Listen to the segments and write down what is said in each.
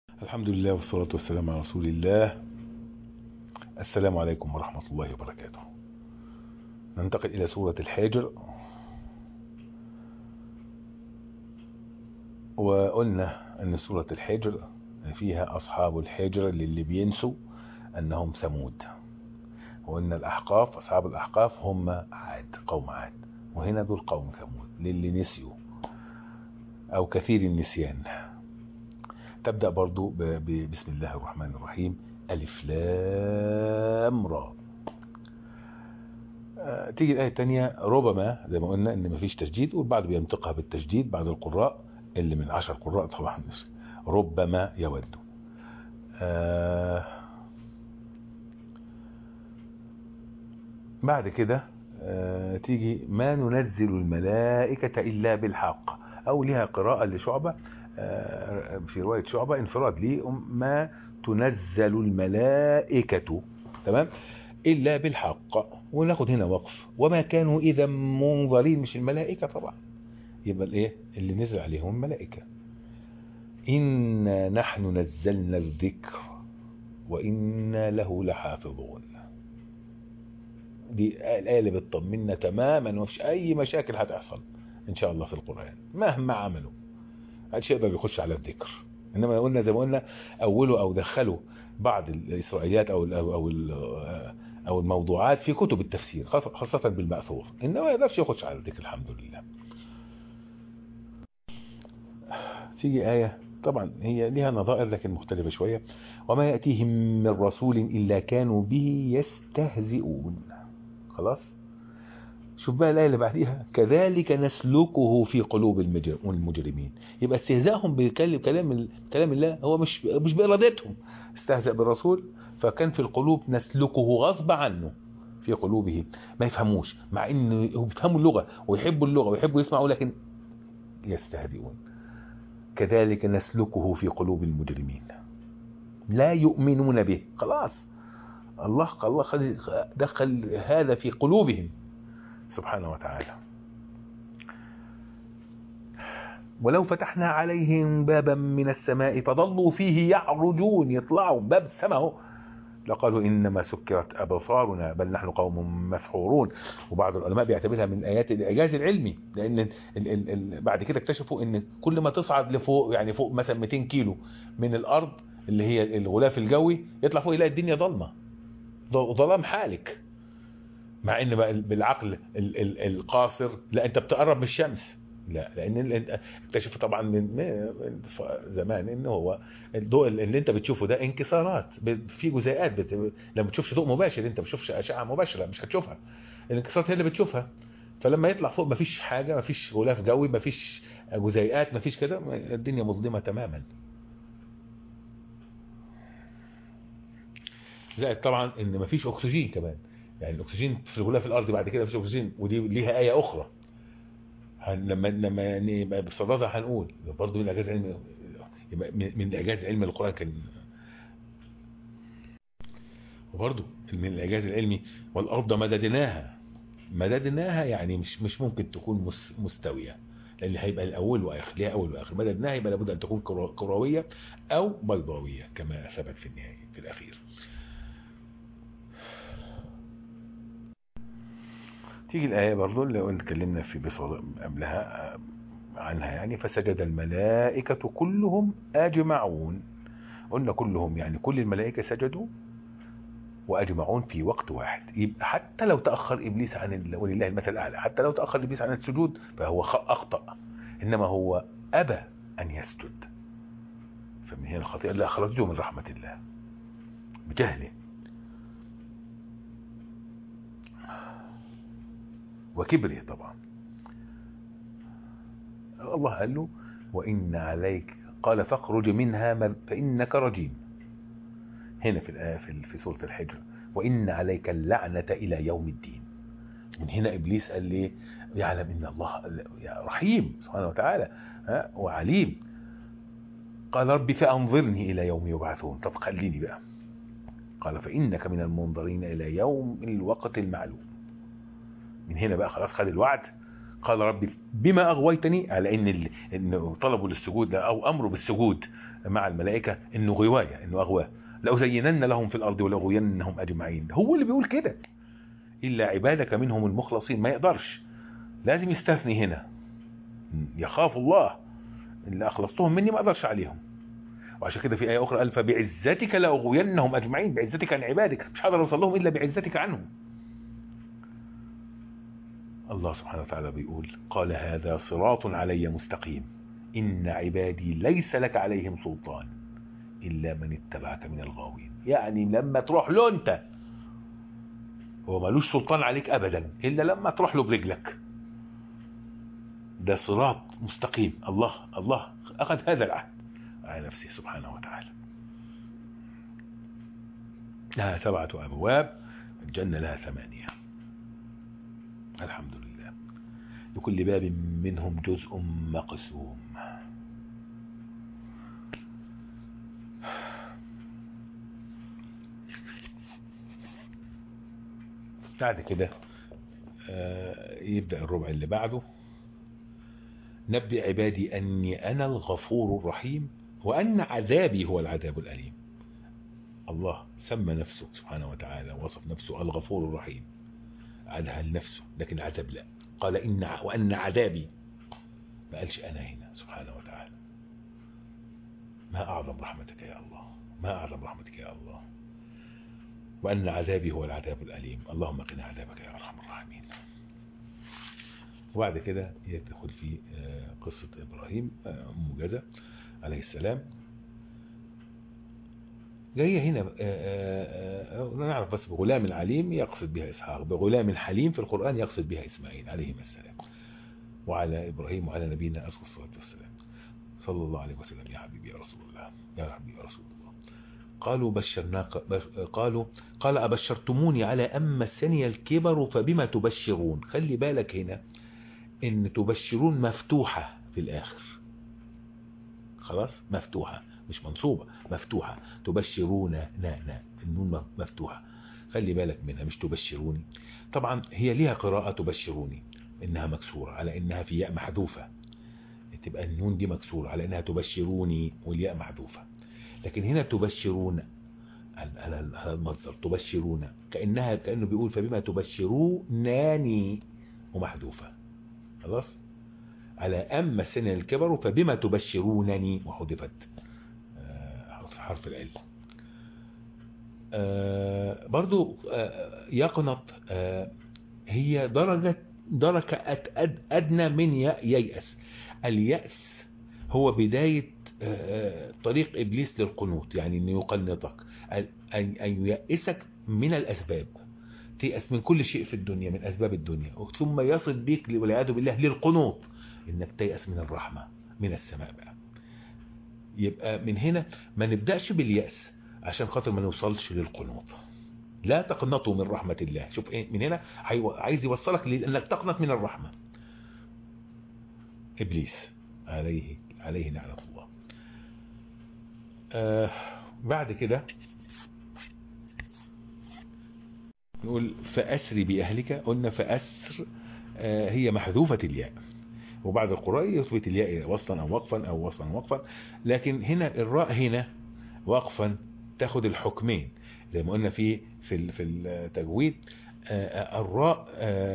الحمد لله والصلاة والسلام على رسول الله السلام عليكم ورحمة الله وبركاته ننتقل إلى سورة الحجر وقلنا أن سورة الحجر فيها أصحاب الحجر للي بينسوا أنهم ثمود وأن الأحقاف أصحاب الأحقاف هم عاد قوم عاد وهنا دول قوم ثمود للي نسيوا أو كثير النسيان تبدأ برضو بسم الله الرحمن الرحيم ألف لام را تيجي الآية الثانية ربما زي ما قلنا إن مفيش تشديد والبعض بينطقها بالتشديد بعض القراء اللي من عشر قراء طبعا ربما يود آه بعد كده آه تيجي ما ننزل الملائكة إلا بالحق أو لها قراءة لشعبة آه في رواية شعبة انفراد ليه ما تنزل الملائكة تمام إلا بالحق وناخد هنا وقف وما كانوا إذا منظرين مش الملائكة طبعا يبقى الايه اللي نزل عليهم الملائكة إنا نحن نزلنا الذكر وإنا له لحافظون دي الآية اللي بتطمنا تماما ومفيش أي مشاكل هتحصل إن شاء الله في القرآن مهما عملوا محدش يقدر يخش على الذكر إنما قلنا زي ما قلنا أولوا أو دخلوا بعض الإسرائيليات أو أو أو, أو الموضوعات في كتب التفسير خاصة بالمأثور إنما ما يقدرش يخش على الذكر الحمد لله تيجي آية طبعا هي لها نظائر لكن مختلفة شوية وما يأتيهم من رسول إلا كانوا به يستهزئون خلاص شوف بقى الآية اللي بعديها كذلك نسلكه في قلوب المجرمين يبقى استهزائهم بكلام كلام كلام الله هو مش مش بإرادتهم استهزأ بالرسول فكان في القلوب نسلكه غصب عنه في قلوبه ما يفهموش مع انه بيفهموا اللغة ويحبوا اللغة ويحبوا يسمعوا لكن يستهزئون كذلك نسلكه في قلوب المجرمين لا يؤمنون به خلاص الله الله دخل هذا في قلوبهم سبحانه وتعالى ولو فتحنا عليهم بابا من السماء فظلوا فيه يعرجون يطلعوا باب السماء لقالوا إنما سكرت أبصارنا بل نحن قوم مسحورون وبعض العلماء بيعتبرها من آيات الإعجاز العلمي لأن ال ال ال بعد كده اكتشفوا إن كل ما تصعد لفوق يعني فوق مثلا 200 كيلو من الأرض اللي هي الغلاف الجوي يطلع فوق يلاقي الدنيا ضلمة ظلام حالك مع ان بقى بالعقل ال ال القاصر لا انت بتقرب من الشمس لا لان اكتشفوا طبعا من زمان ان هو الضوء اللي انت بتشوفه ده انكسارات في جزيئات بت... لما بتشوفش ضوء مباشر انت ما بتشوفش اشعه مباشره مش هتشوفها الانكسارات هي اللي بتشوفها فلما يطلع فوق مفيش حاجه مفيش غلاف جوي مفيش جزيئات مفيش كده الدنيا مظلمه تماما زائد طبعا ان مفيش اكسجين كمان يعني الاكسجين في الغلاف الارضي بعد كده مفيش اكسجين ودي ليها ايه اخرى لما لما يعني بصدادها هنقول برضه من الاعجاز العلمي من الاعجاز العلمي للقران كان وبرضه من الاعجاز العلمي والارض مددناها مددناها يعني مش مش ممكن تكون مستويه لان هيبقى الاول واخر ليها اول واخر مددناها يبقى لابد ان تكون كرويه او بيضاويه كما ثبت في النهايه في الاخير تيجي الآية برضو اللي اتكلمنا في بصر قبلها عنها يعني فسجد الملائكة كلهم أجمعون قلنا كلهم يعني كل الملائكة سجدوا وأجمعون في وقت واحد يبقى حتى لو تأخر إبليس عن ولله المثل الأعلى حتى لو تأخر إبليس عن السجود فهو أخطأ إنما هو أبى أن يسجد فمن هنا الخطيئة اللي أخرجته من رحمة الله بجهله وكبره طبعا الله قال له وإن عليك قال فاخرج منها فإنك رجيم هنا في الآية في سورة الحجر وإن عليك اللعنة إلى يوم الدين من هنا إبليس قال لي يعلم إن الله رحيم سبحانه وتعالى وعليم قال ربي فأنظرني إلى يوم يبعثون طب خليني بقى قال فإنك من المنظرين إلى يوم الوقت المعلوم من هنا بقى خلاص خد الوعد قال ربي بما أغويتني على إن ال... إنه طلبوا للسجود أو أمروا بالسجود مع الملائكة إنه غواية إنه أغواه لأزينن لهم في الأرض ولأغوينهم أجمعين هو اللي بيقول كده إلا عبادك منهم المخلصين ما يقدرش لازم يستثني هنا يخاف الله اللي أخلصتهم مني ما أقدرش عليهم وعشان كده في آية أخرى قال فبعزتك لأغوينهم أجمعين بعزتك عن عبادك مش هقدر أوصل لهم إلا بعزتك عنهم الله سبحانه وتعالى بيقول قال هذا صراط علي مستقيم إن عبادي ليس لك عليهم سلطان إلا من اتبعك من الغاوين يعني لما تروح له أنت هو ملوش سلطان عليك أبدا إلا لما تروح له برجلك ده صراط مستقيم الله الله أخذ هذا العهد على نفسه سبحانه وتعالى لها سبعة أبواب الجنة لها ثمانية الحمد لله لكل باب منهم جزء مقسوم بعد كده يبدأ الربع اللي بعده نبئ عبادي أني أنا الغفور الرحيم وأن عذابي هو العذاب الأليم الله سمى نفسه سبحانه وتعالى وصف نفسه الغفور الرحيم عادها لنفسه لكن العذاب لا قال إن وأن عذابي ما قالش أنا هنا سبحانه وتعالى ما أعظم رحمتك يا الله ما أعظم رحمتك يا الله وأن عذابي هو العذاب الأليم اللهم قنا عذابك يا أرحم الراحمين وبعد كده يدخل في قصة إبراهيم موجزة عليه السلام جاية هنا نعرف بس بغلام العليم يقصد بها إسحاق بغلام الحليم في القرآن يقصد بها إسماعيل عليهما السلام وعلى إبراهيم وعلى نبينا أسقى الصلاة والسلام صلى الله عليه وسلم يا حبيبي يا رسول الله يا حبيبي يا رسول الله قالوا بشرناك قالوا قال أبشرتموني على أما السني الكبر فبما تبشرون خلي بالك هنا إن تبشرون مفتوحة في الآخر خلاص مفتوحة مش منصوبة مفتوحة تبشرون نا نا النون مفتوحة خلي بالك منها مش تبشروني طبعا هي ليها قراءة تبشروني إنها مكسورة على إنها في ياء محذوفة تبقى النون دي مكسورة على إنها تبشروني والياء محذوفة لكن هنا تبشرون على المصدر تبشرون كأنها كأنه بيقول فبما تبشروناني ومحذوفة خلاص على أما السنة الكبر فبما تبشرونني وحذفت حرف العلم برضو يقنط هي درجة درجة أدنى من ييأس اليأس هو بداية طريق إبليس للقنوط يعني أنه يقنطك أن ييأسك من الأسباب تيأس من كل شيء في الدنيا من أسباب الدنيا ثم يصل بك والعياذ بالله للقنوط إنك تيأس من الرحمة من السماء بقى يبقى من هنا ما نبدأش باليأس عشان خاطر ما نوصلش للقنوط لا تقنطوا من رحمة الله شوف ايه من هنا عايز يوصلك لانك تقنط من الرحمة ابليس عليه عليه نعلم الله آه بعد كده نقول فأسري بأهلك قلنا فأسر آه هي محذوفة الياء وبعد القراء يثبت الياء وصلا أو وقفا أو وصلا وقفا لكن هنا الراء هنا وقفا تاخد الحكمين زي ما قلنا في في في التجويد الراء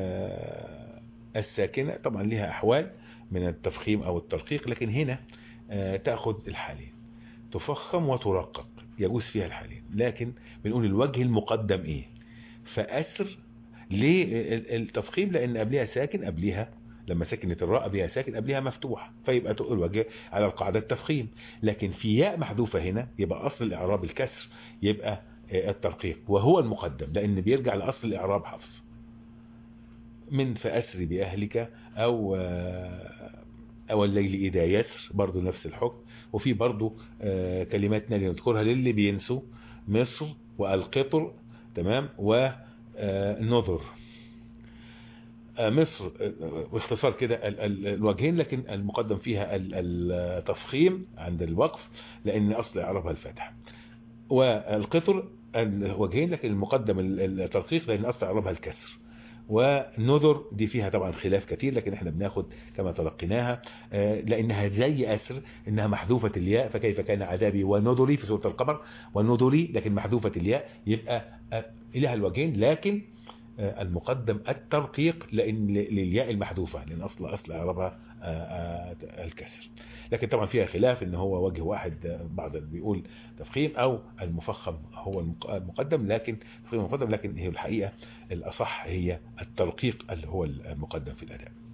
الساكنة طبعا لها أحوال من التفخيم أو الترقيق لكن هنا تأخذ الحالين تفخم وترقق يجوز فيها الحالين لكن بنقول الوجه المقدم إيه فأسر ليه التفخيم لأن قبلها ساكن قبلها لما سكنت الراء قبلها ساكن قبلها مفتوح فيبقى تقول الوجه على القاعدة التفخيم لكن في ياء محذوفة هنا يبقى أصل الإعراب الكسر يبقى الترقيق وهو المقدم لأن بيرجع لأصل الإعراب حفص من فأسر بأهلك أو أو الليل إذا يسر برضو نفس الحكم وفي برضو كلماتنا اللي نذكرها للي بينسوا مصر والقطر تمام والنذر مصر باختصار كده الوجهين لكن المقدم فيها التفخيم عند الوقف لأن أصل إعرابها الفتح والقطر الوجهين لكن المقدم الترقيق لأن أصل إعرابها الكسر ونذر دي فيها طبعا خلاف كتير لكن احنا بناخد كما تلقيناها آه، لانها زي اسر انها محذوفه الياء فكيف كان عذابي ونذري في سوره القمر ونذري لكن محذوفه الياء يبقى آه، لها الوجهين لكن آه، المقدم الترقيق لان للياء المحذوفه لان اصل اصل اعرابها آه، آه، الكسر لكن طبعا فيها خلاف ان هو وجه واحد آه، بعض اللي بيقول تفخيم او المفخم هو المق- المقدم لكن تفخيم المقدم لكن هي الحقيقه الاصح هي الترقيق اللي هو المقدم في الاداء